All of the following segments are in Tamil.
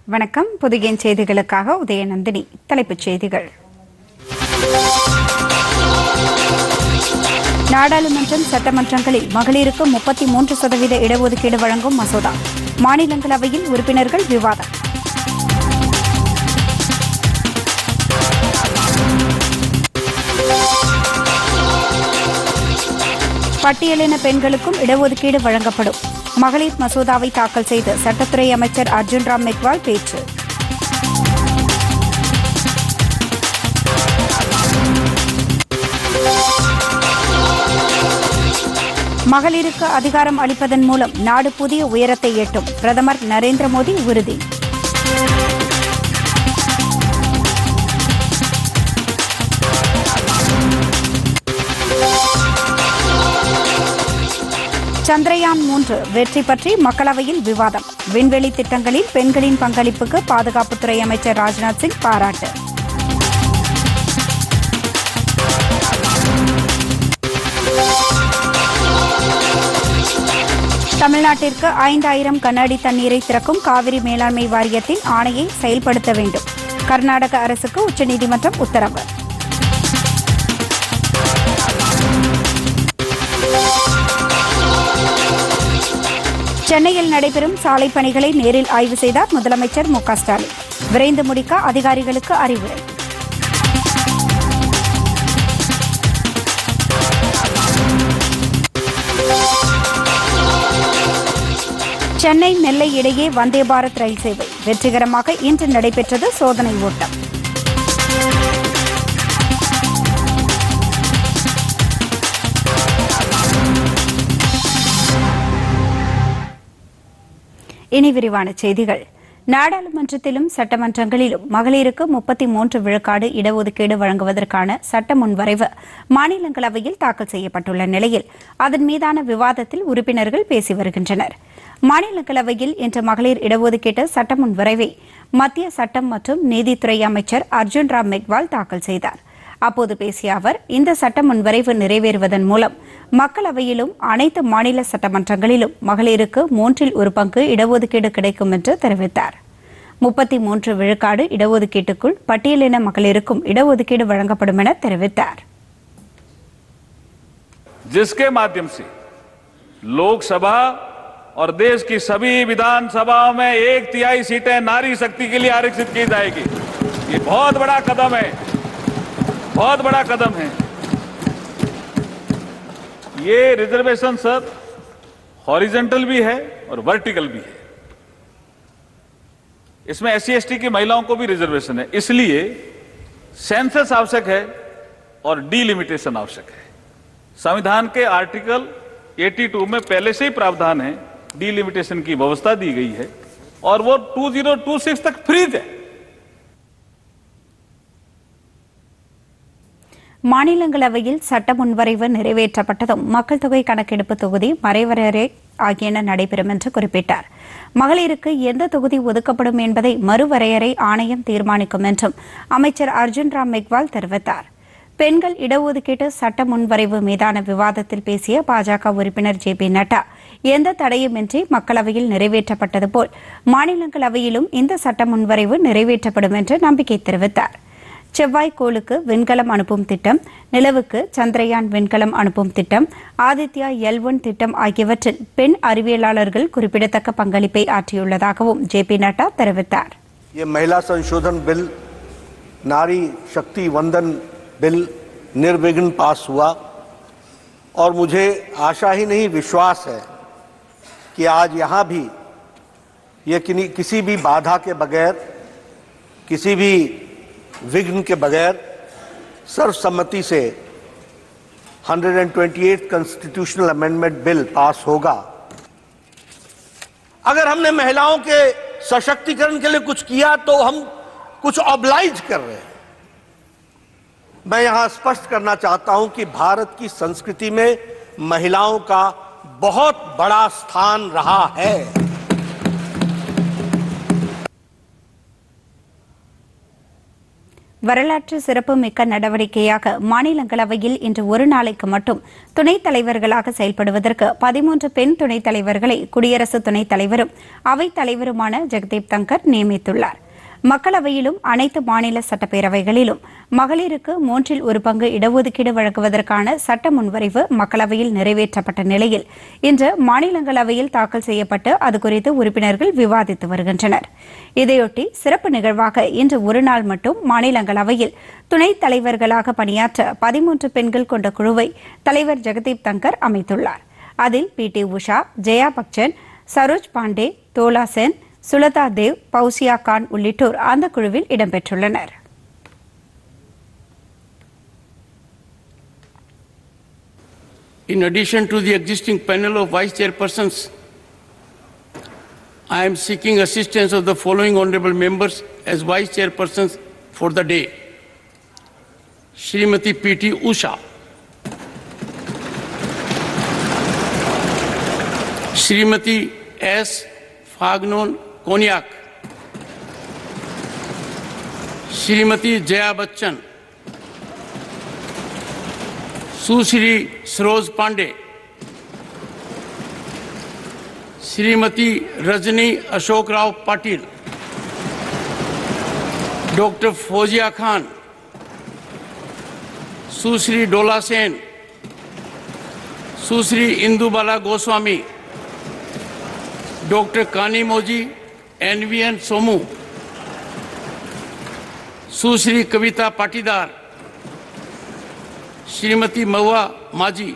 வணக்கம் புதியன் செய்திகளுக்காக உதயநந்தினி தலைப்புச் செய்திகள் நாடாளுமன்றம் சட்டமன்றங்களில் மகளிருக்கு முப்பத்தி மூன்று சதவீத இடஒதுக்கீடு வழங்கும் மசோதா மாநிலங்களவையில் உறுப்பினர்கள் விவாதம் பட்டியலின பெண்களுக்கும் இடஒதுக்கீடு வழங்கப்படும் மகளிர் மசோதாவை தாக்கல் செய்து சட்டத்துறை அமைச்சர் அர்ஜுன் ராம் மெக்வால் பேச்சு மகளிருக்கு அதிகாரம் அளிப்பதன் மூலம் நாடு புதிய உயரத்தை எட்டும் பிரதமர் நரேந்திர மோடி உறுதி சந்திரயான் மூன்று வெற்றி பற்றி மக்களவையில் விவாதம் விண்வெளி திட்டங்களில் பெண்களின் பங்களிப்புக்கு பாதுகாப்புத்துறை அமைச்சர் ராஜ்நாத் சிங் பாராட்டு தமிழ்நாட்டிற்கு ஐந்தாயிரம் கண்ணாடி தண்ணீரை திறக்கும் காவிரி மேலாண்மை வாரியத்தின் ஆணையை செயல்படுத்த வேண்டும் கர்நாடக அரசுக்கு உச்சநீதிமன்றம் உத்தரவு சென்னையில் நடைபெறும் சாலை பணிகளை நேரில் ஆய்வு செய்தார் முதலமைச்சர் மு க ஸ்டாலின் விரைந்து முடிக்க அதிகாரிகளுக்கு அறிவுரை சென்னை நெல்லை இடையே வந்தே பாரத் ரயில் சேவை வெற்றிகரமாக இன்று நடைபெற்றது சோதனை ஓட்டம் இனி விரிவான செய்திகள் நாடாளுமன்றத்திலும் சட்டமன்றங்களிலும் மகளிருக்கு முப்பத்தி மூன்று விழுக்காடு இடஒதுக்கீடு வழங்குவதற்கான சட்ட முன்வரைவு மாநிலங்களவையில் தாக்கல் செய்யப்பட்டுள்ள நிலையில் அதன் மீதான விவாதத்தில் உறுப்பினர்கள் பேசி வருகின்றனர் மாநிலங்களவையில் இன்று மகளிர் இடஒதுக்கீட்டு சட்ட முன்வரைவை மத்திய சட்டம் மற்றும் நீதித்துறை அமைச்சர் அர்ஜுன் ராம் மெக்வால் தாக்கல் செய்தார் அப்போது பேசிய அவர் இந்த சட்ட முன்வரைவு நிறைவேறுவதன் மூலம் மக்களவையிலும் அனைத்து மாநில சட்டமன்றங்களிலும் மகளிருக்கு மூன்றில் ஒரு பங்கு இடஒதுக்கீடு கிடைக்கும் என்று தெரிவித்தார் முப்பத்தி மூன்று விழுக்காடு இடஒதுக்கீட்டுக்குள் பட்டியலின மகளிருக்கும் இடஒதுக்கீடு வழங்கப்படும் என தெரிவித்தார் जिसके माध्यम से लोकसभा और देश की सभी विधानसभाओं में एक तिहाई सीटें नारी शक्ति के लिए आरक्षित की जाएगी ये बहुत बड़ा कदम है बहुत बड़ा कदम है ये रिजर्वेशन सर हॉरिजेंटल भी है और वर्टिकल भी है इसमें एस सी की महिलाओं को भी रिजर्वेशन है इसलिए सेंसस आवश्यक है और डीलिमिटेशन आवश्यक है संविधान के आर्टिकल 82 में पहले से ही प्रावधान है डीलिमिटेशन की व्यवस्था दी गई है और वो 2026 तक फ्रीज है மாநிலங்களவையில் சட்ட முன்வரைவு நிறைவேற்றப்பட்டதும் மக்கள் தொகை கணக்கெடுப்பு தொகுதி மறைவரையறை ஆகியன நடைபெறும் என்று குறிப்பிட்டார் மகளிருக்கு எந்த தொகுதி ஒதுக்கப்படும் என்பதை மறுவரையறை ஆணையம் தீர்மானிக்கும் என்றும் அமைச்சர் அர்ஜுன் ராம் மெக்வால் தெரிவித்தார் பெண்கள் இடஒதுக்கீட்டு சட்ட முன்வரைவு மீதான விவாதத்தில் பேசிய பாஜக உறுப்பினர் ஜே பி நட்டா எந்த தடையுமின்றி மக்களவையில் நிறைவேற்றப்பட்டது போல் மாநிலங்களவையிலும் இந்த சட்ட முன்வரைவு நிறைவேற்றப்படும் என்று நம்பிக்கை தெரிவித்தார் செவ்வாய்க்கோளுக்கு விண்கலம் அனுப்பும் திட்டம் நிலவுக்கு சந்திரயான் விண்கலம் அனுப்பும் திட்டம் ஆதித்யா எல் ஒன் திட்டம் ஆகியவற்றில் பெண் அறிவியலாளர்கள் குறிப்பிடத்தக்க பங்களிப்பை ஆற்றியுள்ளதாகவும் ஜே பி நட்டா தெரிவித்தார் ये महिला संशोधन बिल नारी शक्ति वंदन बिल निर्विघ्न पास हुआ और मुझे आशा ही नहीं विश्वास है कि आज यहाँ भी ये किन्हीं- किसी भी बाधा के बगैर किसी भी विघ्न के बगैर सर्वसम्मति से 128 कॉन्स्टिट्यूशनल अमेंडमेंट बिल पास होगा अगर हमने महिलाओं के सशक्तिकरण के लिए कुछ किया तो हम कुछ ऑब्लाइज कर रहे हैं मैं यहां स्पष्ट करना चाहता हूं कि भारत की संस्कृति में महिलाओं का बहुत बड़ा स्थान रहा है வரலாற்று சிறப்பு மிக்க நடவடிக்கையாக மாநிலங்களவையில் இன்று ஒரு நாளைக்கு மட்டும் துணைத் தலைவர்களாக செயல்படுவதற்கு பதிமூன்று பெண் துணைத் தலைவர்களை குடியரசு துணைத் தலைவரும் அவைத் தலைவருமான ஜெகதீப் தங்கர் நியமித்துள்ளார் மக்களவையிலும் அனைத்து மாநில சட்டப்பேரவைகளிலும் மகளிருக்கு மூன்றில் ஒரு பங்கு இடஒதுக்கீடு வழங்குவதற்கான சட்ட முன்வரைவு மக்களவையில் நிறைவேற்றப்பட்ட நிலையில் இன்று மாநிலங்களவையில் தாக்கல் செய்யப்பட்டு அது குறித்து உறுப்பினர்கள் விவாதித்து வருகின்றனர் இதையொட்டி சிறப்பு நிகழ்வாக இன்று ஒரு நாள் மட்டும் மாநிலங்களவையில் துணைத் தலைவர்களாக பணியாற்ற பதிமூன்று பெண்கள் கொண்ட குழுவை தலைவர் ஜெகதீப் தங்கர் அமைத்துள்ளார் அதில் பி டி உஷா ஜெயா பக்சன் சரோஜ் பாண்டே தோலா சென் சுலதா தேவ் பவுசியா கான் உள்ளிட்டோர் அந்த குழுவில் இடம்பெற்றுள்ளனர் In addition to the existing panel of vice chairpersons, I am seeking assistance of the following honorable members as vice chairpersons for the day. Srimati P.T. Usha. Srimati S. Fagnon Konyak. Srimati Jaya Bachchan. Sushri Saroj Pandey Shrimati Rajani Ashok Rao Patil doctor Fauzia Khan Sushri Dola Sen Sushri Indubala Goswami doctor Kanimozhi NVN Somu Sushri Kavita Patidar Shrimati Mahua Majhi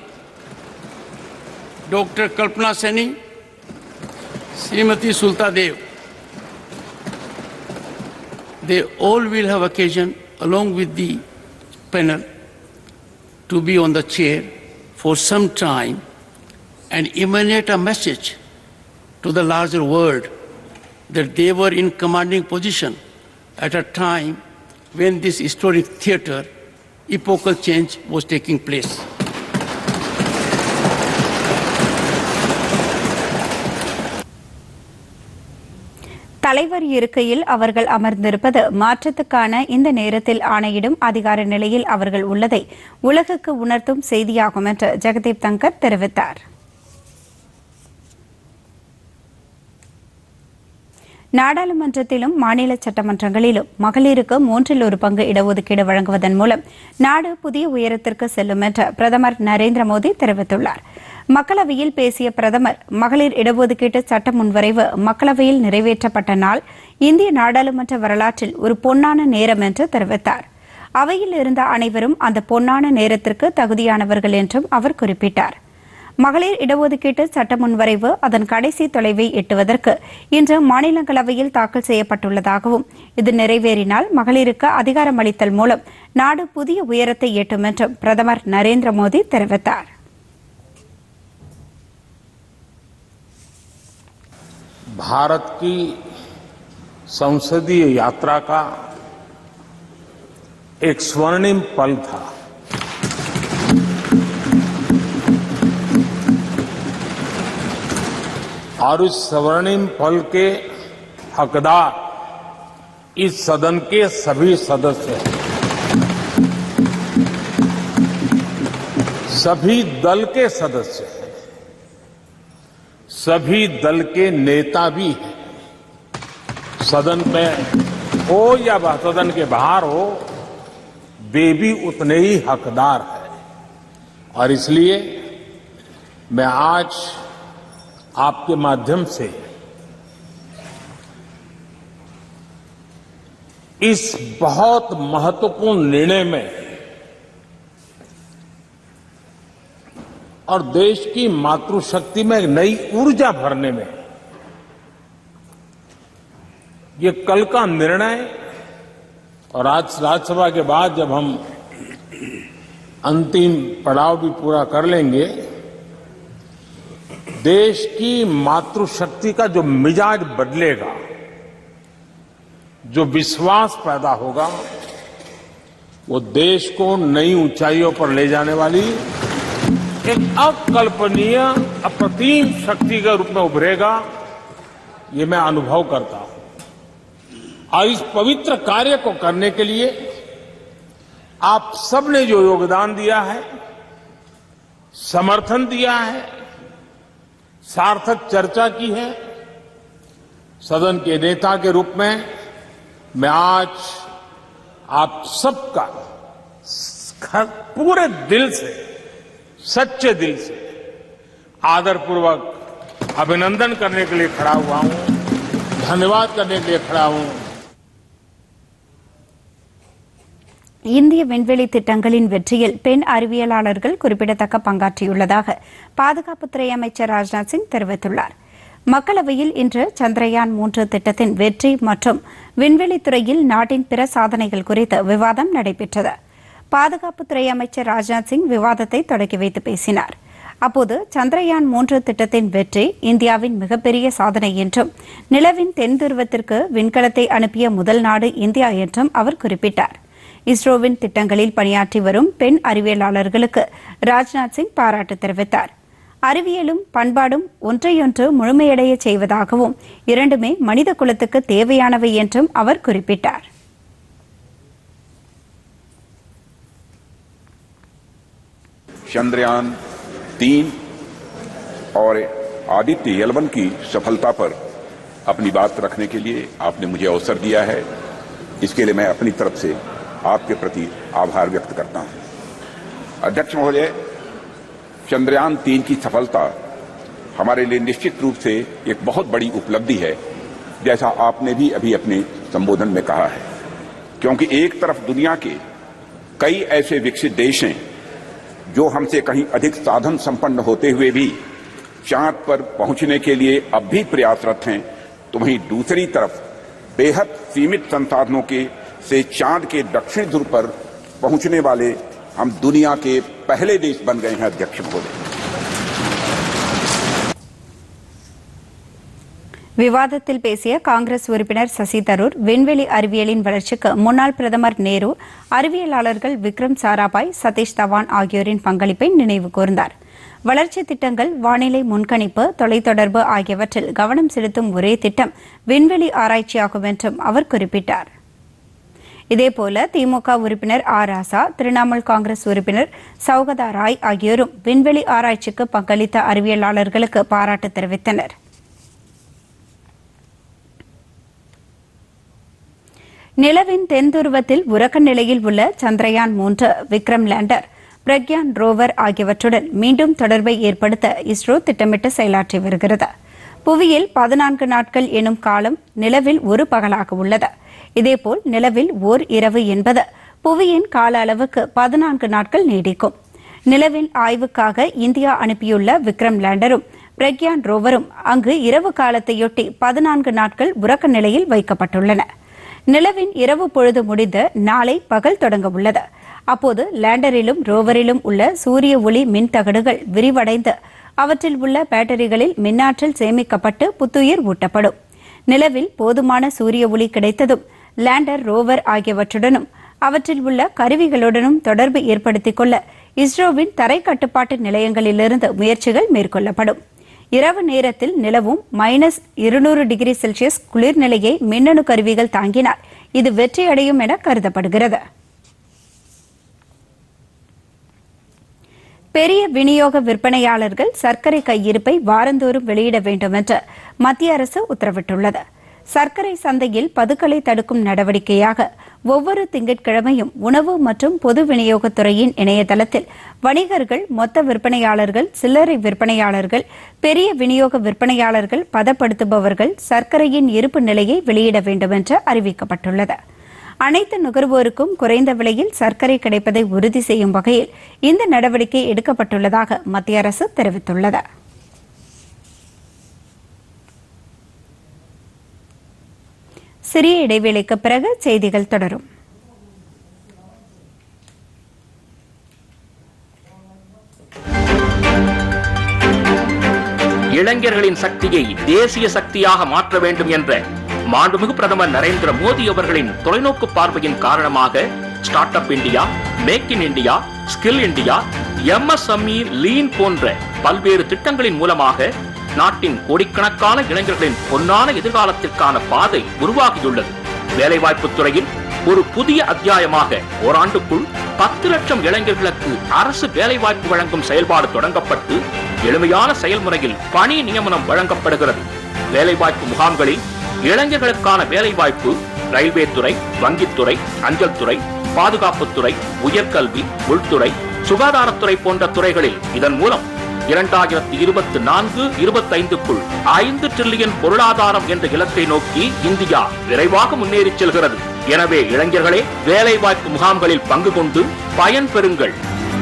doctor Kalpana Saini Shrimati Sulata Dev they all will have occasion along with the panel to be on the chair for some time and emanate a message to the larger world that they were in commanding position at a time when this historic theater epochal change was taking place. தலைவர் இருக்கையில் அவர்கள் அமர்ந்திருப்பது மாற்றத்துக்கான இந்த நேரத்தில் ஆணையிடும் அதிகார நிலையில் அவர்கள் உள்ளதை உலகுக்கு உணர்த்தும் செய்தியாகும் என்று ஜெகதீப் தங்கர் தெரிவித்தார் நாடாளுமன்றத்திலும் மாநில சட்டமன்றங்களிலும் மகளிருக்கு மூன்றில் ஒரு பங்கு இடஒதுக்கீடு வழங்குவதன் மூலம் நாடு புதிய உயரத்திற்கு செல்லும் என்று பிரதமர் நரேந்திர மோடி தெரிவித்துள்ளார் மக்களவையில் பேசிய பிரதமர் மகளிர் இடஒதுக்கீட்டு சட்ட முன்வரைவு மக்களவையில் நிறைவேற்றப்பட்ட நாள் இந்திய நாடாளுமன்ற வரலாற்றில் ஒரு பொன்னான நேரம் என்று தெரிவித்தார் அவையில் இருந்த அனைவரும் அந்த பொன்னான நேரத்திற்கு தகுதியானவர்கள் என்றும் அவர் குறிப்பிட்டார் மகளிர் இடஒதுக்கீட்டு சட்ட முன்வரைவு அதன் கடைசி தொலைவை எட்டுவதற்கு இன்று மாநிலங்களவையில் தாக்கல் செய்யப்பட்டுள்ளதாகவும் இது நிறைவேறினால் மகளிருக்கு அதிகாரம் அளித்தல் மூலம் நாடு புதிய உயரத்தை எட்டும் என்றும் பிரதமர் நரேந்திர மோடி தெரிவித்தார் भारत की संसदीय यात्रा का एक स्वर्णिम पल था और इस स्वर्णिम पल के हकदार इस सदन के सभी सदस्य हैं सभी दल के सदस्य हैं सभी दल के नेता भी हैं सदन में हो या वह सदन के बाहर हो वे भी उतने ही हकदार हैं और इसलिए मैं आज आपके माध्यम से इस बहुत महत्वपूर्ण निर्णय में और देश की मातृशक्ति में एक नई ऊर्जा भरने में ये कल का निर्णय और आज राज्यसभा के बाद जब हम अंतिम पड़ाव भी पूरा कर लेंगे देश की मातृशक्ति का जो मिजाज बदलेगा जो विश्वास पैदा होगा वो देश को नई ऊंचाइयों पर ले जाने वाली एक अकल्पनीय अप्रतिम शक्ति के रूप में उभरेगा ये मैं अनुभव करता हूं और इस पवित्र कार्य को करने के लिए आप सबने जो योगदान दिया है समर्थन दिया है सार्थक चर्चा की है सदन के नेता के रूप में मैं आज आप सबका ख- पूरे दिल से सच्चे दिल से आदरपूर्वक अभिनंदन करने के लिए खड़ा हुआ हूं धन्यवाद करने के लिए खड़ा हूं இந்திய விண்வெளி திட்டங்களின் வெற்றியில் பெண் அறிவியலாளர்கள் குறிப்பிடத்தக்க பங்காற்றியுள்ளதாக பாதுகாப்புத்துறை அமைச்சர் ராஜ்நாத் சிங் தெரிவித்துள்ளார் மக்களவையில் இன்று சந்திரயான் மூன்று திட்டத்தின் வெற்றி மற்றும் விண்வெளித்துறையில் நாட்டின் பிற சாதனைகள் குறித்து விவாதம் நடைபெற்றது பாதுகாப்புத்துறை அமைச்சர் ராஜ்நாத் சிங் விவாதத்தை தொடங்கி வைத்து பேசினார் அப்போது சந்திரயான் மூன்று திட்டத்தின் வெற்றி இந்தியாவின் மிகப்பெரிய சாதனை என்றும் நிலவின் தென் துருவத்திற்கு விண்கலத்தை அனுப்பிய முதல் நாடு இந்தியா என்றும் அவர் குறிப்பிட்டார் இஸ்ரோவின் திட்டங்களில் பணியாற்றி வரும் பெண் அறிவியலாளர்களுக்கு ராஜ்நாத் சிங் பாராட்டு தெரிவித்தார் அறிவியலும் பண்பாடும் ஒன்றையொன்று முழுமையடைய செய்வதாகவும் இரண்டுமே மனித குலத்துக்கு தேவையானவை என்றும் அவர் குறிப்பிட்டார் चंद्रयान तीन और आदित्य एलवन की सफलता पर अपनी बात रखने के लिए आपने मुझे अवसर दिया है इसके लिए मैं अपनी तरफ से आपके प्रति आभार व्यक्त करता हूं अध्यक्ष महोदय चंद्रयान तीन की सफलता हमारे लिए निश्चित रूप से एक बहुत बड़ी उपलब्धि है जैसा आपने भी अभी अपने संबोधन में कहा है क्योंकि एक तरफ दुनिया के कई ऐसे विकसित देश हैं जो हमसे कहीं अधिक साधन संपन्न होते हुए भी चांद पर पहुंचने के लिए अब भी प्रयासरत हैं तो वहीं दूसरी तरफ बेहद सीमित संसाधनों के से चांद के दक्षिण ध्रुव पर पहुंचने वाले हम दुनिया के पहले देश बन गए हैं अध्यक्ष महोदय விவாதத்தில் பேசிய காங்கிரஸ் உறுப்பினர் சசி தரூர் விண்வெளி அறிவியலின் வளர்ச்சிக்கு முன்னாள் பிரதமர் நேரு அறிவியலாளர்கள் விக்ரம் சாராபாய் சதீஷ் தவான் ஆகியோரின் பங்களிப்பை நினைவு கூர்ந்தார் வளர்ச்சி திட்டங்கள் வானிலை முன்கணிப்பு தொலைத்தொடர்பு ஆகியவற்றில் கவனம் செலுத்தும் ஒரே திட்டம் விண்வெளி ஆராய்ச்சியாகும் என்றும் அவர் குறிப்பிட்டார் இதேபோல திமுக உறுப்பினர் ஆ ராசா திரிணாமுல் காங்கிரஸ் உறுப்பினர் சௌகதா ராய் ஆகியோரும் விண்வெளி ஆராய்ச்சிக்கு பங்களித்த அறிவியலாளர்களுக்கு பாராட்டு தெரிவித்தனர் நிலவின் தென் துருவத்தில் உறக்க நிலையில் உள்ள சந்திரயான் மூன்று விக்ரம் லேண்டர் பிரக்யான் ரோவர் ஆகியவற்றுடன் மீண்டும் தொடர்பை ஏற்படுத்த இஸ்ரோ திட்டமிட்டு செயலாற்றி வருகிறது புவியில் பதினான்கு நாட்கள் எனும் காலம் நிலவில் ஒரு பகலாக உள்ளது இதேபோல் நிலவில் ஓர் இரவு என்பது புவியின் கால அளவுக்கு பதினான்கு நாட்கள் நீடிக்கும் நிலவின் ஆய்வுக்காக இந்தியா அனுப்பியுள்ள விக்ரம் லேண்டரும் பிரக்யான் ரோவரும் அங்கு இரவு காலத்தையொட்டி பதினான்கு நாட்கள் உறக்க நிலையில் வைக்கப்பட்டுள்ளன நிலவின் இரவு பொழுது முடிந்து நாளை பகல் தொடங்க உள்ளது அப்போது லேண்டரிலும் ரோவரிலும் உள்ள சூரிய ஒளி மின் தகடுகள் விரிவடைந்து அவற்றில் உள்ள பேட்டரிகளில் மின்னாற்றல் சேமிக்கப்பட்டு புத்துயிர் ஊட்டப்படும் நிலவில் போதுமான சூரிய ஒளி கிடைத்ததும் லேண்டர் ரோவர் ஆகியவற்றுடனும் அவற்றில் உள்ள கருவிகளுடனும் தொடர்பு ஏற்படுத்திக் கொள்ள இஸ்ரோவின் தரை கட்டுப்பாட்டு நிலையங்களிலிருந்து முயற்சிகள் மேற்கொள்ளப்படும் இரவு நேரத்தில் நிலவும் மைனஸ் இருநூறு டிகிரி செல்சியஸ் குளிர்நிலையை மின்னணு கருவிகள் தாங்கினால் இது வெற்றியடையும் என கருதப்படுகிறது பெரிய விநியோக விற்பனையாளர்கள் சர்க்கரை கையிருப்பை வாரந்தோறும் வெளியிட வேண்டும் என்று மத்திய அரசு உத்தரவிட்டுள்ளது சர்க்கரை சந்தையில் பதுக்கலை தடுக்கும் நடவடிக்கையாக ஒவ்வொரு திங்கட்கிழமையும் உணவு மற்றும் பொது விநியோகத்துறையின் இணையதளத்தில் வணிகர்கள் மொத்த விற்பனையாளர்கள் சில்லறை விற்பனையாளர்கள் பெரிய விநியோக விற்பனையாளர்கள் பதப்படுத்துபவர்கள் சர்க்கரையின் இருப்பு நிலையை வெளியிட வேண்டும் என்று அறிவிக்கப்பட்டுள்ளது அனைத்து நுகர்வோருக்கும் குறைந்த விலையில் சர்க்கரை கிடைப்பதை உறுதி செய்யும் வகையில் இந்த நடவடிக்கை எடுக்கப்பட்டுள்ளதாக மத்திய அரசு தெரிவித்துள்ளது சிறிய இடைவேளைக்கு பிறகு செய்திகள் தொடரும் இளைஞர்களின் சக்தியை தேசிய சக்தியாக மாற்ற வேண்டும் என்ற மாண்புமிகு பிரதமர் நரேந்திர மோடி அவர்களின் தொலைநோக்கு பார்வையின் காரணமாக start up India make in India skill India MSME lean போன்ற பல்வேறு திட்டங்களின் மூலமாக நாட்டின் கோடிக்கணக்கான இளைஞர்களின் பொன்னான எதிர்காலத்திற்கான பாதை உருவாகியுள்ளது வேலைவாய்ப்பு துறையில் ஒரு புதிய அத்தியாயமாக ஓராண்டுக்குள் பத்து லட்சம் இளைஞர்களுக்கு அரசு வேலைவாய்ப்பு வழங்கும் செயல்பாடு தொடங்கப்பட்டு எளிமையான செயல்முறையில் பணி நியமனம் வழங்கப்படுகிறது வேலைவாய்ப்பு முகாம்களில் இளைஞர்களுக்கான வேலைவாய்ப்பு ரயில்வே துறை வங்கித்துறை அஞ்சல் துறை பாதுகாப்புத்துறை உயர்கல்வி உள்துறை சுகாதாரத்துறை போன்ற துறைகளில் இதன் மூலம் இரண்டாயிரத்தி இருபத்தி நான்கு இருபத்தைந்துக்குள் ஐந்து டிரில்லியன் பொருளாதாரம் என்ற இலக்கை நோக்கி இந்தியா விரைவாக முன்னேறிச் செல்கிறது எனவே இளைஞர்களே வேலைவாய்ப்பு முகாம்களில் பங்கு கொண்டு பயன் பெறுங்கள்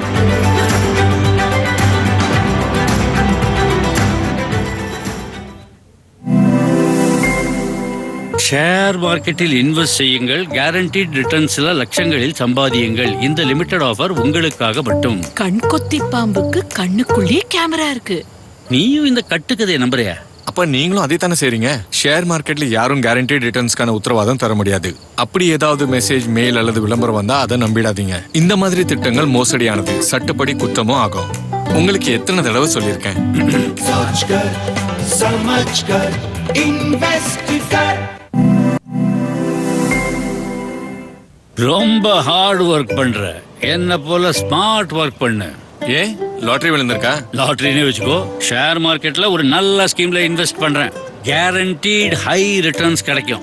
ஷேர் மார்க்கெட்டில் இன்வெஸ்ட் செய்யுங்கள் கேரண்டீட் ரிட்டர்ன்ஸ்ல லட்சங்களில் சம்பாதியுங்கள் இந்த லிமிடெட் ஆஃபர் உங்களுக்காக மட்டும் கண் கொத்தி பாம்புக்கு கண்ணுக்குள்ளேயே கேமரா இருக்கு நீயும் இந்த கட்டுக்கதையை நம்புறியா அப்ப நீங்களும் அதே தானே செய்றீங்க ஷேர் மார்க்கெட்ல யாரும் கேரண்டீட் ரிட்டர்ன்ஸ்க்கான உத்தரவாதம் தர முடியாது அப்படி ஏதாவது மெசேஜ் மெயில் அல்லது விளம்பரம் வந்தா அதை நம்பிடாதீங்க இந்த மாதிரி திட்டங்கள் மோசடியானது சட்டப்படி குத்தமும் ஆகும் உங்களுக்கு எத்தனை தடவை சொல்லியிருக்கேன் सोच कर समझ कर इन्वेस्ट कर ரொம்ப ஹார்ட் ஒர்க் பண்ற என்ன போல ஸ்மார்ட் ஒர்க் பண்ணு ஏ லாட்டரி விழுந்திருக்கா லாட்டரினே வச்சுக்கோ ஷேர் மார்க்கெட்ல ஒரு நல்ல ஸ்கீம்ல இன்வெஸ்ட் பண்றேன் கேரண்டீட் ஹை ரிட்டர்ன்ஸ் கிடைக்கும்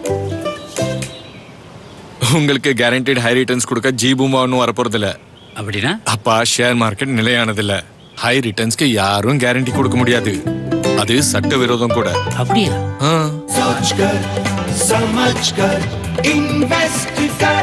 உங்களுக்கு கேரண்டீட் ஹை ரிட்டர்ன்ஸ் கொடுக்க ஜீபுமா ஒன்றும் வரப்போறது இல்ல அப்படின்னா அப்பா ஷேர் மார்க்கெட் நிலையானது இல்ல ஹை ரிட்டர்ன்ஸ்க்கு யாரும் கேரண்டி கொடுக்க முடியாது அது சட்ட விரோதம் கூட அப்படியா ஆ सोच कर समझ कर इन्वेस्ट कर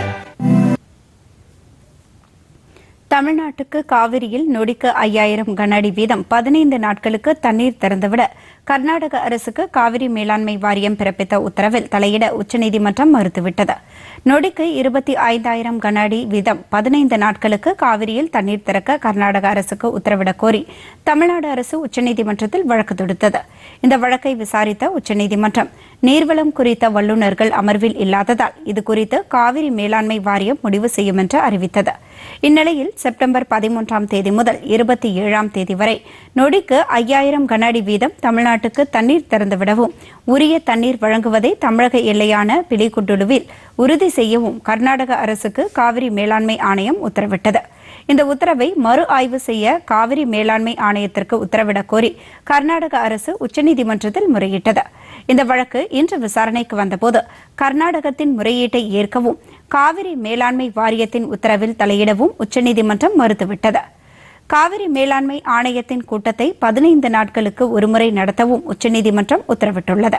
தமிழ்நாட்டுக்கு காவிரியில் நொடிக்கு ஐயாயிரம் கன அடி வீதம் பதினைந்து நாட்களுக்கு தண்ணீர் திறந்துவிட கர்நாடக அரசுக்கு காவிரி மேலாண்மை வாரியம் பிறப்பித்த உத்தரவில் தலையிட உச்சநீதிமன்றம் மறுத்துவிட்டது நொடிக்கு இருபத்தி ஐந்தாயிரம் கன அடி வீதம் பதினைந்து நாட்களுக்கு காவிரியில் தண்ணீர் திறக்க கர்நாடக அரசுக்கு உத்தரவிடக் கோரி தமிழ்நாடு அரசு உச்சநீதிமன்றத்தில் வழக்கு தொடுத்தது இந்த வழக்கை விசாரித்த உச்சநீதிமன்றம் நீர்வளம் குறித்த வல்லுநர்கள் அமர்வில் இல்லாததால் இதுகுறித்து காவிரி மேலாண்மை வாரியம் முடிவு செய்யும் என்று அறிவித்தது இந்நிலையில் செப்டம்பர் பதிமூன்றாம் தேதி முதல் இருபத்தி ஏழாம் தேதி வரை நொடிக்கு ஐயாயிரம் கன அடி வீதம் தமிழ்நாட்டுக்கு தண்ணீர் திறந்துவிடவும் உரிய தண்ணீர் வழங்குவதை தமிழக எல்லையான பிலிகுண்டுலுவில் உறுதி செய்யவும் கர்நாடக அரசுக்கு காவிரி மேலாண்மை ஆணையம் உத்தரவிட்டது இந்த உத்தரவை மறு ஆய்வு செய்ய காவிரி மேலாண்மை ஆணையத்திற்கு உத்தரவிடக் கோரி கர்நாடக அரசு உச்சநீதிமன்றத்தில் முறையிட்டது இந்த வழக்கு இன்று விசாரணைக்கு வந்தபோது கர்நாடகத்தின் முறையீட்டை ஏற்கவும் காவிரி மேலாண்மை வாரியத்தின் உத்தரவில் தலையிடவும் உச்சநீதிமன்றம் மறுத்துவிட்டது காவிரி மேலாண்மை ஆணையத்தின் கூட்டத்தை பதினைந்து நாட்களுக்கு ஒருமுறை நடத்தவும் உச்சநீதிமன்றம் உத்தரவிட்டுள்ளது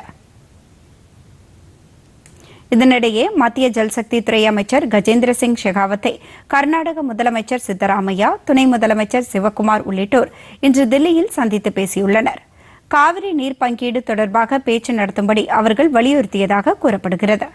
இதனிடையே மத்திய ஜல்சக்தி துறை அமைச்சர் கஜேந்திர சிங் ஷெகாவத்தை கர்நாடக முதலமைச்சர் சித்தராமையா துணை முதலமைச்சர் சிவக்குமார் உள்ளிட்டோர் இன்று தில்லியில் சந்தித்து பேசியுள்ளனர் காவிரி நீர் பங்கீடு தொடர்பாக பேச்சு நடத்தும்படி அவர்கள் வலியுறுத்தியதாக கூறப்படுகிறது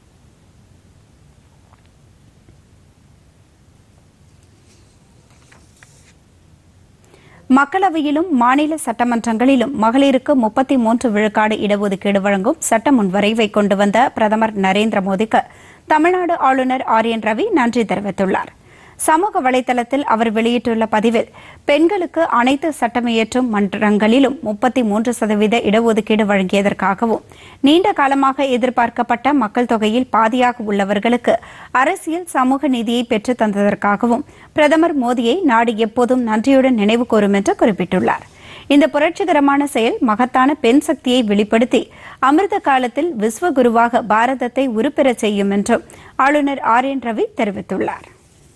மக்களவையிலும் மாநில சட்டமன்றங்களிலும் மகளிருக்கு முப்பத்தி மூன்று விழுக்காடு இடஒதுக்கீடு வழங்கும் சட்ட முன்வரைவை கொண்டு வந்த பிரதமர் நரேந்திர மோடிக்கு தமிழ்நாடு ஆளுநர் ஆர் என் ரவி நன்றி தெரிவித்துள்ளார் சமூக வலைதளத்தில் அவர் வெளியிட்டுள்ள பதிவில் பெண்களுக்கு அனைத்து சட்டமியற்றும் மன்றங்களிலும் முப்பத்தி மூன்று சதவீத இடஒதுக்கீடு வழங்கியதற்காகவும் நீண்ட காலமாக எதிர்பார்க்கப்பட்ட மக்கள் தொகையில் பாதியாக உள்ளவர்களுக்கு அரசியல் சமூக நீதியை பெற்றுத் தந்ததற்காகவும் பிரதமர் மோடியை நாடு எப்போதும் நன்றியுடன் நினைவு கூறும் என்று குறிப்பிட்டுள்ளார் இந்த புரட்சிகரமான செயல் மகத்தான பெண் சக்தியை வெளிப்படுத்தி அமிர்த காலத்தில் விஸ்வகுருவாக பாரதத்தை உருப்பெறச் செய்யும் என்றும் ஆளுநர் ஆர் என் ரவி தெரிவித்துள்ளார்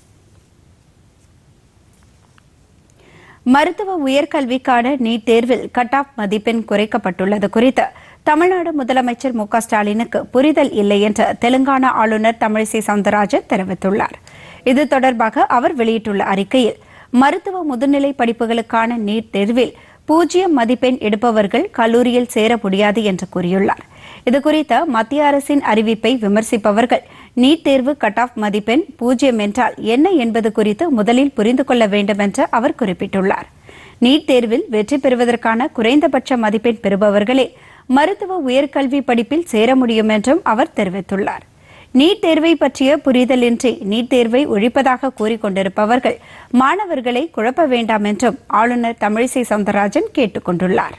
மருத்துவ உயர்கல்விக்கான நீட் தேர்வில் கட் ஆஃப் மதிப்பெண் குறைக்கப்பட்டுள்ளது குறித்து தமிழ்நாடு முதலமைச்சர் மு க ஸ்டாலினுக்கு புரிதல் இல்லை என்று தெலுங்கானா ஆளுநர் தமிழிசை சவுந்தரராஜன் தெரிவித்துள்ளார் இது தொடர்பாக அவர் வெளியிட்டுள்ள அறிக்கையில் மருத்துவ முதுநிலை படிப்புகளுக்கான நீட் தேர்வில் பூஜ்ஜியம் மதிப்பெண் எடுப்பவர்கள் கல்லூரியில் சேர முடியாது என்று கூறியுள்ளார் இதுகுறித்த மத்திய அரசின் அறிவிப்பை விமர்சிப்பவர்கள் நீட் தேர்வு கட் ஆஃப் மதிப்பெண் பூஜ்ஜியம் என்றால் என்ன என்பது குறித்து முதலில் புரிந்து கொள்ள வேண்டும் என்று அவர் குறிப்பிட்டுள்ளார் நீட் தேர்வில் வெற்றி பெறுவதற்கான குறைந்தபட்ச மதிப்பெண் பெறுபவர்களே மருத்துவ உயர்கல்வி படிப்பில் சேர முடியும் என்றும் அவர் தெரிவித்துள்ளார் நீட் தேர்வை பற்றிய புரிதலின்றி நீட் தேர்வை ஒழிப்பதாக கூறிக்கொண்டிருப்பவர்கள் மாணவர்களை குழப்ப வேண்டாம் என்றும் ஆளுநர் தமிழிசை சவுந்தரராஜன் கேட்டுக் கொண்டுள்ளார்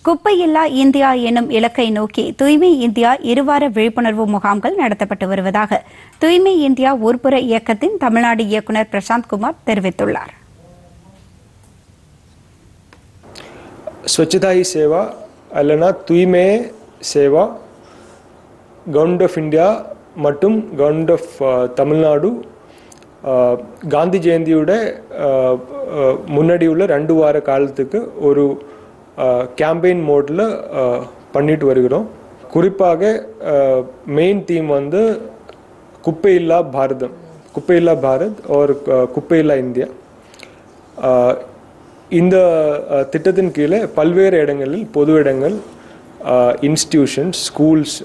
குப்பையில்லா இந்தியா என்னும் இலக்கை நோக்கி தூய்மை இந்தியா இருவார விழிப்புணர்வு முகாம்கள் நடத்தப்பட்டு வருவதாக தூய்மை இந்தியா ஊர்ப்புற இயக்கத்தின் தமிழ்நாடு இயக்குநர் பிரசாந்த் குமார் தெரிவித்துள்ளார் ஸ்வச்சதா ஹி சேவா அல்லனா தூய்மையே சேவா கவர்மெண்ட் ஆஃப் இந்தியா மற்றும் கவர்மெண்ட் ஆஃப் தமிழ்நாடு அஹ், காந்தி ஜெயந்தியோட அஹ், அஹ், முன்னாடி உள்ள ரெண்டு வார காலத்துக்கு ஒரு கேம்பெயின் மோடில் பண்ணிட்டு வருகிறோம் குறிப்பாக மெயின் தீம் வந்து குப்பையில்லா பாரதம் குப்பையில்லா பாரத் ஒரு குப்பையில்லா இந்தியா அஹ், இந்த அஹ், திட்டத்தின் கீழே பல்வேறு இடங்களில் பொது இடங்கள் இன்ஸ்டிடியூஷன்ஸ் ஸ்கூல்ஸ்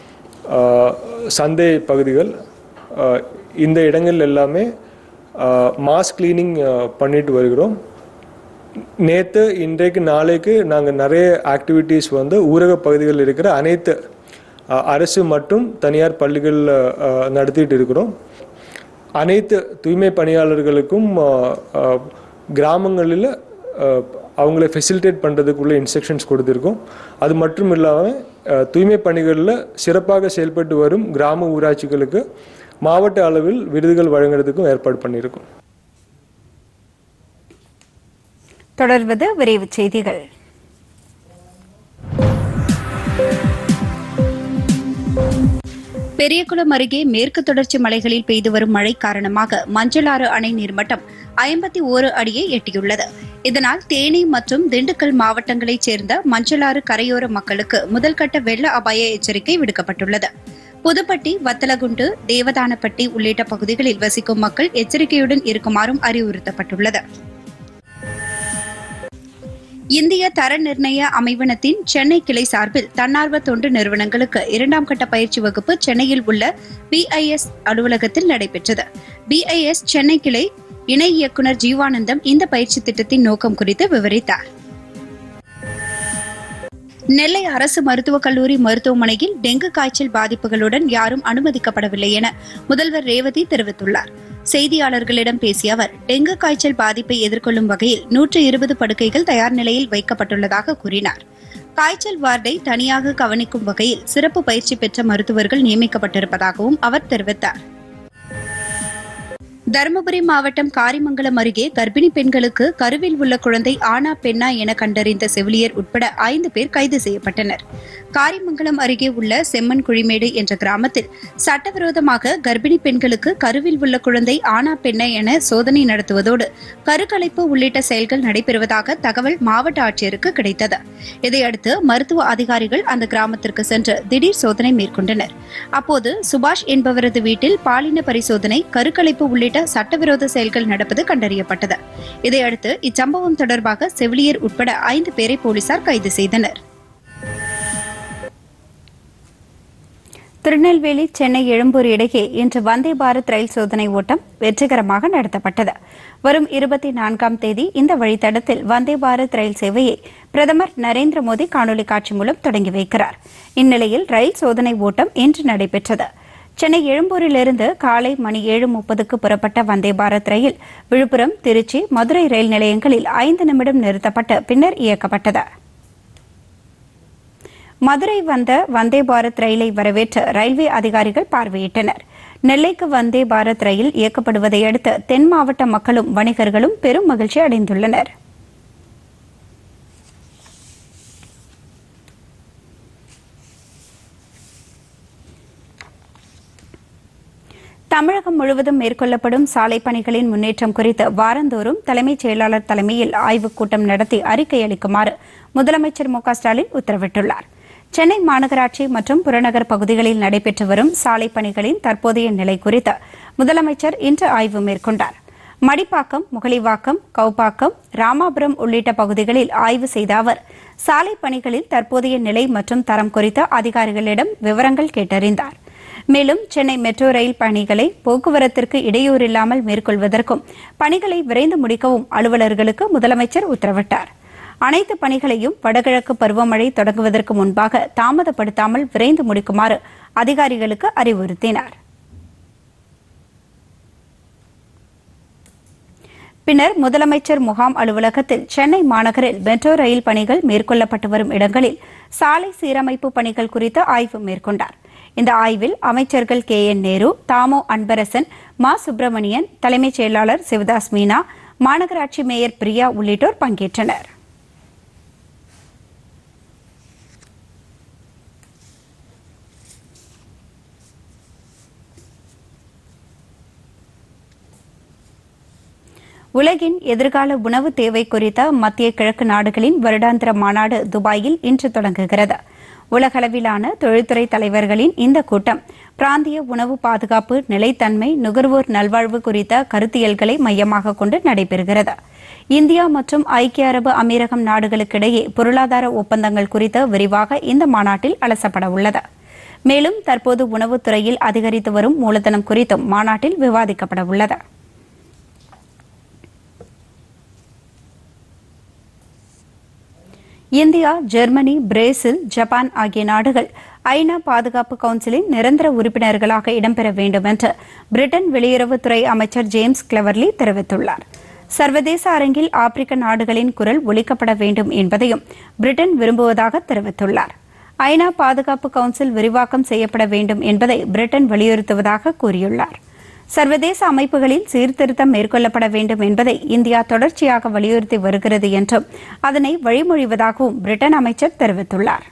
சந்தை பகுதிகள் அஹ், இந்த இடங்கள் எல்லாமே மாஸ் கிளீனிங் பண்ணிட்டு வருகிறோம் நேற்று இன்றைக்கு நாளைக்கு நாங்கள் நிறைய ஆக்டிவிட்டீஸ் வந்து ஊரக பகுதிகளில் இருக்கிற அனைத்து அஹ், அரசு மற்றும் தனியார் பள்ளிகளில் நடத்திட்டு இருக்கிறோம் அனைத்து தூய்மை பணியாளர்களுக்கும் அஹ், அஹ், கிராமங்களில் அஹ், அவங்கள ஃபெசிலிட்டேட் பண்ணுறதுக்குள்ள இன்ஸ்ட்ரக்ஷன்ஸ் கொடுத்துருக்கோம் அது மட்டும் இல்லாமல் அஹ், தூய்மை பணிகளில் சிறப்பாக செயல்பட்டு வரும் கிராம ஊராட்சிகளுக்கு மாவட்ட அளவில் விருதுகள் வழங்குறதுக்கும் ஏற்பாடு பண்ணியிருக்கோம் தொடர்வது விரைவுச் செய்திகள் பெரியகுளம் அருகே மேற்கு தொடர்ச்சி மலைகளில் பெய்து வரும் மழை காரணமாக மஞ்சளாறு அணை நீர்மட்டம் ஐம்பத்தி ஓரு அடியை எட்டியுள்ளது இதனால் தேனி மற்றும் திண்டுக்கல் மாவட்டங்களைச் சேர்ந்த மஞ்சளாறு கரையோர மக்களுக்கு முதல்கட்ட வெள்ள அபாய எச்சரிக்கை விடுக்கப்பட்டுள்ளது புதுப்பட்டி வத்தலகுண்டு தேவதானப்பட்டி உள்ளிட்ட பகுதிகளில் வசிக்கும் மக்கள் எச்சரிக்கையுடன் இருக்குமாறும் அறிவுறுத்தப்பட்டுள்ளது இந்திய தர நிர்ணய அமைவனத்தின் சென்னை கிளை சார்பில் தன்னார்வ தொண்டு நிறுவனங்களுக்கு இரண்டாம் கட்ட பயிற்சி வகுப்பு சென்னையில் உள்ள பிஐஎஸ் அலுவலகத்தில் நடைபெற்றது பிஐஎஸ் சென்னை கிளை இணை இயக்குநர் ஜீவானந்தம் இந்த பயிற்சி திட்டத்தின் நோக்கம் குறித்து விவரித்தார் நெல்லை அரசு மருத்துவக் கல்லூரி மருத்துவமனையில் டெங்கு காய்ச்சல் பாதிப்புகளுடன் யாரும் அனுமதிக்கப்படவில்லை என முதல்வர் ரேவதி தெரிவித்துள்ளார் செய்தியாளர்களிடம் பேசிய அவர் டெங்கு காய்ச்சல் பாதிப்பை எதிர்கொள்ளும் வகையில் நூற்று இருபது படுக்கைகள் தயார் நிலையில் வைக்கப்பட்டுள்ளதாக கூறினார் காய்ச்சல் வார்டை தனியாக கவனிக்கும் வகையில் சிறப்பு பயிற்சி பெற்ற மருத்துவர்கள் நியமிக்கப்பட்டிருப்பதாகவும் அவர் தெரிவித்தார் தருமபுரி மாவட்டம் காரிமங்கலம் அருகே கர்ப்பிணி பெண்களுக்கு கருவில் உள்ள குழந்தை ஆனா பெண்ணா என கண்டறிந்த செவிலியர் உட்பட ஐந்து பேர் கைது செய்யப்பட்டனர் காரிமங்கலம் அருகே உள்ள செம்மன் குழிமேடு என்ற கிராமத்தில் சட்டவிரோதமாக கர்ப்பிணி பெண்களுக்கு கருவில் உள்ள குழந்தை ஆனா பெண்ணா என சோதனை நடத்துவதோடு கருக்கலைப்பு உள்ளிட்ட செயல்கள் நடைபெறுவதாக தகவல் மாவட்ட ஆட்சியருக்கு கிடைத்தது இதையடுத்து மருத்துவ அதிகாரிகள் அந்த கிராமத்திற்கு சென்று திடீர் சோதனை மேற்கொண்டனர் அப்போது சுபாஷ் என்பவரது வீட்டில் பாலின பரிசோதனை கருக்கலைப்பு உள்ளிட்ட சட்டவிரோத செயல்கள் நடப்பது கண்டறியப்பட்டது இதையடுத்து இச்சம்பவம் தொடர்பாக செவிலியர் உட்பட ஐந்து பேரை போலீசார் கைது செய்தனர் திருநெல்வேலி சென்னை எழும்பூர் இடையே இன்று வந்தே பாரத் ரயில் சோதனை ஓட்டம் வெற்றிகரமாக நடத்தப்பட்டது வரும் இருபத்தி நான்காம் தேதி இந்த வழித்தடத்தில் வந்தே பாரத் ரயில் சேவையை பிரதமர் நரேந்திர மோடி காணொலி காட்சி மூலம் தொடங்கி வைக்கிறார் இந்நிலையில் ரயில் சோதனை ஓட்டம் இன்று நடைபெற்றது சென்னை எழும்பூரிலிருந்து காலை மணி ஏழு முப்பதுக்கு புறப்பட்ட வந்தே பாரத் ரயில் விழுப்புரம் திருச்சி மதுரை ரயில் நிலையங்களில் ஐந்து நிமிடம் நிறுத்தப்பட்டு பின்னர் இயக்கப்பட்டது மதுரை வந்த வந்தே பாரத் ரயிலை வரவேற்று ரயில்வே அதிகாரிகள் பார்வையிட்டனர் நெல்லைக்கு வந்தே பாரத் ரயில் இயக்கப்படுவதை அடுத்து தென் மாவட்ட மக்களும் வணிகர்களும் பெரும் மகிழ்ச்சி அடைந்துள்ளனர் தமிழகம் முழுவதும் மேற்கொள்ளப்படும் சாலை பணிகளின் முன்னேற்றம் குறித்து வாரந்தோறும் தலைமைச் செயலாளர் தலைமையில் ஆய்வுக் கூட்டம் நடத்தி அறிக்கை அளிக்குமாறு முதலமைச்சர் மு க ஸ்டாலின் உத்தரவிட்டுள்ளார் சென்னை மாநகராட்சி மற்றும் புறநகர் பகுதிகளில் நடைபெற்று வரும் சாலை பணிகளின் தற்போதைய நிலை குறித்து முதலமைச்சர் இன்று ஆய்வு மேற்கொண்டார் மடிப்பாக்கம் முகலிவாக்கம் கவுப்பாக்கம் ராமாபுரம் உள்ளிட்ட பகுதிகளில் ஆய்வு செய்த அவர் சாலை பணிகளில் தற்போதைய நிலை மற்றும் தரம் குறித்து அதிகாரிகளிடம் விவரங்கள் கேட்டறிந்தார் மேலும் சென்னை மெட்ரோ ரயில் பணிகளை போக்குவரத்திற்கு இடையூறில்லாமல் மேற்கொள்வதற்கும் பணிகளை விரைந்து முடிக்கவும் அலுவலர்களுக்கு முதலமைச்சர் உத்தரவிட்டார் அனைத்து பணிகளையும் வடகிழக்கு பருவமழை தொடங்குவதற்கு முன்பாக தாமதப்படுத்தாமல் விரைந்து முடிக்குமாறு அதிகாரிகளுக்கு அறிவுறுத்தினார் பின்னர் முதலமைச்சர் முகாம் அலுவலகத்தில் சென்னை மாநகரில் மெட்ரோ ரயில் பணிகள் மேற்கொள்ளப்பட்டு வரும் இடங்களில் சாலை சீரமைப்பு பணிகள் குறித்து ஆய்வு மேற்கொண்டார் இந்த ஆய்வில் அமைச்சர்கள் கே என் நேரு தாமோ அன்பரசன் மா சுப்பிரமணியன் தலைமைச் செயலாளர் சிவதாஸ் மீனா மாநகராட்சி மேயர் பிரியா உள்ளிட்டோர் பங்கேற்றனர் உலகின் எதிர்கால உணவு தேவை குறித்த மத்திய கிழக்கு நாடுகளின் வருடாந்திர மாநாடு துபாயில் இன்று தொடங்குகிறது உலகளவிலான தொழில்துறை தலைவர்களின் இந்த கூட்டம் பிராந்திய உணவு பாதுகாப்பு நிலைத்தன்மை நுகர்வோர் நல்வாழ்வு குறித்த கருத்தியல்களை மையமாக கொண்டு நடைபெறுகிறது இந்தியா மற்றும் ஐக்கிய அரபு அமீரகம் நாடுகளுக்கிடையே பொருளாதார ஒப்பந்தங்கள் குறித்து விரிவாக இந்த மாநாட்டில் அலசப்பட உள்ளது மேலும் தற்போது உணவுத் துறையில் அதிகரித்து வரும் மூலதனம் குறித்தும் மாநாட்டில் விவாதிக்கப்பட உள்ளது இந்தியா ஜெர்மனி பிரேசில் ஜப்பான் ஆகிய நாடுகள் ஐநா பாதுகாப்பு கவுன்சிலின் நிரந்தர உறுப்பினர்களாக இடம்பெற வேண்டும் என்று பிரிட்டன் வெளியுறவுத்துறை அமைச்சர் ஜேம்ஸ் கிளவர்லி தெரிவித்துள்ளார் சர்வதேச அரங்கில் ஆப்பிரிக்க நாடுகளின் குரல் ஒலிக்கப்பட வேண்டும் என்பதையும் பிரிட்டன் விரும்புவதாக தெரிவித்துள்ளார் ஐநா பாதுகாப்பு கவுன்சில் விரிவாக்கம் செய்யப்பட வேண்டும் என்பதை பிரிட்டன் வலியுறுத்துவதாக கூறியுள்ளார் சர்வதேச அமைப்புகளில் சீர்திருத்தம் மேற்கொள்ளப்பட வேண்டும் என்பதை இந்தியா தொடர்ச்சியாக வலியுறுத்தி வருகிறது என்றும் அதனை வழிமொழிவதாகவும் பிரிட்டன் அமைச்சர் தெரிவித்துள்ளார்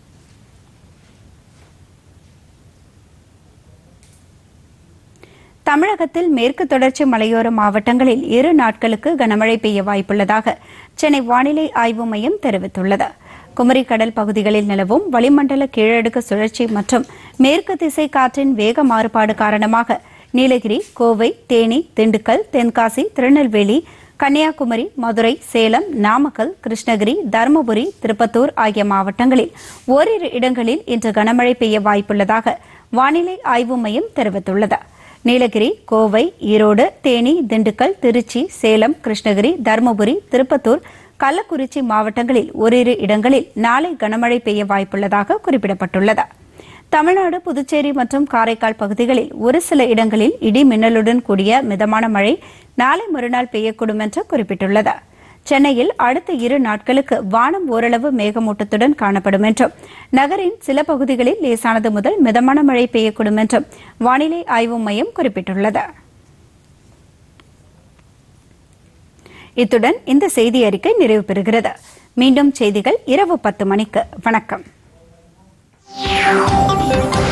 தமிழகத்தில் மேற்கு தொடர்ச்சி மலையோர மாவட்டங்களில் இரு நாட்களுக்கு கனமழை பெய்ய வாய்ப்புள்ளதாக சென்னை வானிலை ஆய்வு மையம் தெரிவித்துள்ளது குமரி கடல் பகுதிகளில் நிலவும் வளிமண்டல கீழடுக்கு சுழற்சி மற்றும் மேற்கு திசை காற்றின் வேக மாறுபாடு காரணமாக நீலகிரி கோவை தேனி திண்டுக்கல் தென்காசி திருநெல்வேலி கன்னியாகுமரி மதுரை சேலம் நாமக்கல் கிருஷ்ணகிரி தருமபுரி திருப்பத்தூர் ஆகிய மாவட்டங்களில் ஓரிரு இடங்களில் இன்று கனமழை பெய்ய வாய்ப்புள்ளதாக வானிலை ஆய்வு மையம் தெரிவித்துள்ளது நீலகிரி கோவை ஈரோடு தேனி திண்டுக்கல் திருச்சி சேலம் கிருஷ்ணகிரி தருமபுரி திருப்பத்தூர் கள்ளக்குறிச்சி மாவட்டங்களில் ஓரிரு இடங்களில் நாளை கனமழை பெய்ய வாய்ப்புள்ளதாக குறிப்பிடப்பட்டுள்ளது தமிழ்நாடு புதுச்சேரி மற்றும் காரைக்கால் பகுதிகளில் ஒரு சில இடங்களில் இடி மின்னலுடன் கூடிய மிதமான மழை நாளை மறுநாள் பெய்யக்கூடும் என்று குறிப்பிட்டுள்ளது சென்னையில் அடுத்த இரு நாட்களுக்கு வானம் ஓரளவு மேகமூட்டத்துடன் காணப்படும் என்றும் நகரின் சில பகுதிகளில் லேசானது முதல் மிதமான மழை பெய்யக்கூடும் என்றும் வானிலை ஆய்வு மையம் குறிப்பிட்டுள்ளது இத்துடன் இந்த செய்தி அறிக்கை நிறைவு பெறுகிறது மீண்டும் செய்திகள் இரவு பத்து மணிக்கு வணக்கம்